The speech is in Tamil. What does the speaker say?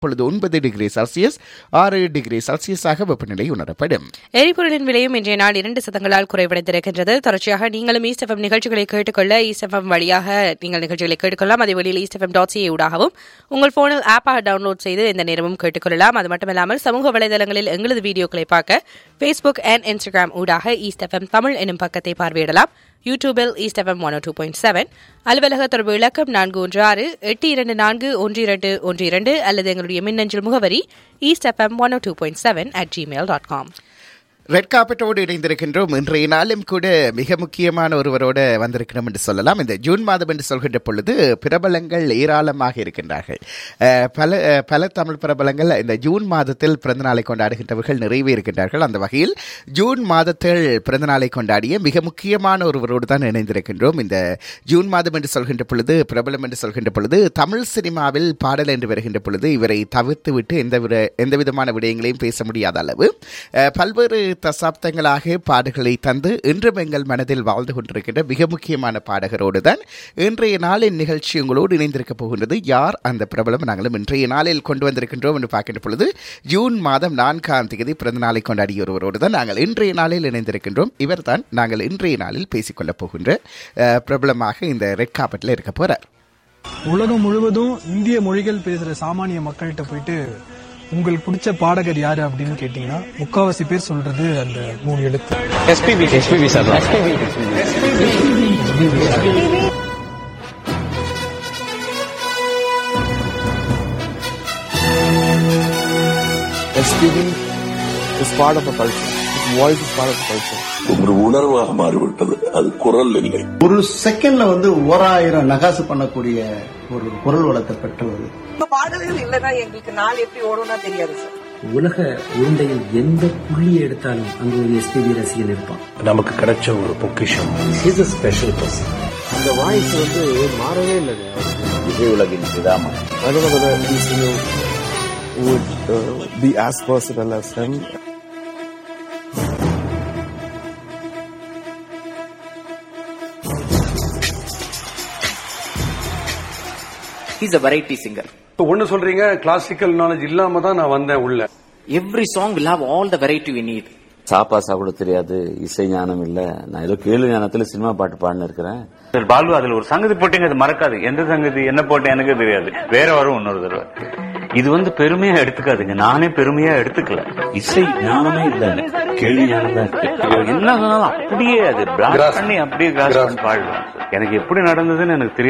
இப்பொழுது ஒன்பது டிகிரி செல்சியஸ் ஆறு டிகிரி செல்சியஸாக வெப்பநிலை உணரப்படும் எரிபொருளின் விலையும் இன்றைய நாள் இரண்டு சதங்களால் குறைவடைந்திருக்கின்றது தொடர்ச்சியாக நீங்களும் ஈஸ்ட் எஃப்எம் நிகழ்ச்சிகளை கேட்டுக்கொள்ள ஈஸ்ட் எஃப்எம் வழியாக நீங்கள் நிகழ்ச்சிகளை கேட்டுக்கொள்ளலாம் அதே வழியில் ஈஸ்ட் எஃப்எம் டாட் சிஏ ஊடாகவும் உங்கள் போனில் ஆப்பாக டவுன்லோட் செய்து எந்த நேரமும் கேட்டுக்கொள்ளலாம் அது மட்டுமல்லாமல் சமூக வலைதளங்களில் எங்களது வீடியோக்களை பார்க்க ஃபேஸ்புக் அண்ட் இன்ஸ்டாகிராம் ஊடாக ஈஸ்ட் எஃப்எம் தமிழ் எனும் பக்கத்தை பார்வையிடலாம் யூடியூபில் East FM one two point seven அலுவலக தொடர்பு இலக்கம் நான்கு ஒன்று ஆறு எட்டு இரண்டு நான்கு ஒன்று இரண்டு ஒன்று இரண்டு அல்லது எங்களுடைய மின்னஞ்சல் முகவரி East FM one two point seven at Gmail dot com red கார்பெட்டோடு இணைந்திருக்கின்றோம் இன்றைய நாளும் கூட மிக முக்கியமான ஒருவரோடு வந்திருக்கிறோம் என்று சொல்லலாம் இந்த ஜூன் மாதம் என்று சொல்கின்ற பொழுது பிரபலங்கள் ஏராளமாக இருக்கின்றார்கள் அஹ், பல அஹ், பல தமிழ் பிரபலங்கள் இந்த ஜூன் மாதத்தில் பிறந்தநாளை கொண்டாடுகின்றவர்கள் நிறைவே இருக்கின்றார்கள் அந்த வகையில் ஜூன் மாதத்தில் பிறந்தநாளை கொண்டாடிய மிக முக்கியமான ஒருவரோடு தான் இணைந்திருக்கின்றோம் இந்த ஜூன் மாதம் என்று சொல்கின்ற பொழுது பிரபலம் என்று சொல்கின்ற பொழுது தமிழ் சினிமாவில் பாடல் என்று வருகின்ற பொழுது இவரை தவிர்த்து விட்டு எந்த வித எந்த விதமான விடயங்களையும் பேச முடியாத அளவு அஹ், பல்வேறு தசாப்தங்களாக பாடல்களை தந்து இன்றும் எங்கள் மனதில் வாழ்ந்து கொண்டிருக்கின்ற மிக முக்கியமான பாடகரோடு தான் இன்றைய நாளின் நிகழ்ச்சி உங்களோடு இணைந்திருக்க போகின்றது யார் அந்த பிரபலம் நாங்களும் இன்றைய நாளில் கொண்டு வந்திருக்கின்றோம் என்று பார்க்கின்ற பொழுது ஜூன் மாதம் நான்காம் தேதி பிறந்த நாளை கொண்டாடிய ஒருவரோடு தான் நாங்கள் இன்றைய நாளில் இணைந்திருக்கின்றோம் இவர்தான் நாங்கள் இன்றைய நாளில் பேசிக்கொள்ளப் போகின்ற அஹ், பிரபலமாக இந்த ரெட் காப்பட்டில் இருக்க போறார் உலகம் முழுவதும் இந்திய மொழிகள் பேசுற சாமானிய மக்கள்கிட்ட போயிட்டு உங்களுக்கு பிடிச்ச பாடகர் யாரு அப்படின்னு கேட்டீங்கன்னா முக்காவாசி பேர் சொல்றது அந்த மூணு எழுத்து SPB SPB sir SPB is part of a culture. His voice is part of the culture. ஒரு உணர்வாக மாறிவிட்டது அது குரல் இல்லை ஒரு செகண்ட்ல வந்து ஓராயிரம் நகாசு பண்ணக்கூடிய ஒரு குரல் வளத்தை பெற்றவர் இப்ப பாடல்கள் இல்லைன்னா எங்களுக்கு நாள் எப்படி ஓடும்னா தெரியாது சார் உலக உருண்டையில் எந்த புள்ளியை எடுத்தாலும் அங்கு ஒரு எஸ்பிபி ரசிகன் இருப்பான் நமக்கு கிடைச்ச ஒரு பொக்கிஷம் இஸ் a ஸ்பெஷல் பர்சன் அந்த வாய்ஸ் வந்து மாறவே இல்லைங்க இசை உலகின் பிதாமன் I don't know whether these you know, would uh, be as versatile as him. He's a variety singer. ஒண்ணு சொல்றீங்க கிளாசிக்கல் நாலேஜ் இல்லாம தான் நான் வந்தேன் உள்ள Every song will have all the variety we need. சாப்பா சாப்பிட தெரியாது இசை ஞானம் இல்ல நான் ஏதோ கேள்வி ஞானத்துல சினிமா பாட்டு பாடினு இருக்கிறேன் பாலு அதுல ஒரு சங்கதி போட்டீங்க அது மறக்காது எந்த சங்கதி என்ன போட்டேன் எனக்கு தெரியாது வேற வரும் இன்னொரு தடவை இது வந்து பெருமையா எடுத்துக்காதுங்க நானே பெருமையா எடுத்துக்கல இசை ஞானமே இல்ல கேள்வி ஞானம் தான் இருக்கு என்ன சொன்னாலும் அப்படியே அது blast பண்ணி அப்படியே கிராஸ் பண்ணி பாடுவேன் எனக்கு எப்படி நடந்ததுன்னு எனக்கு தெரியாது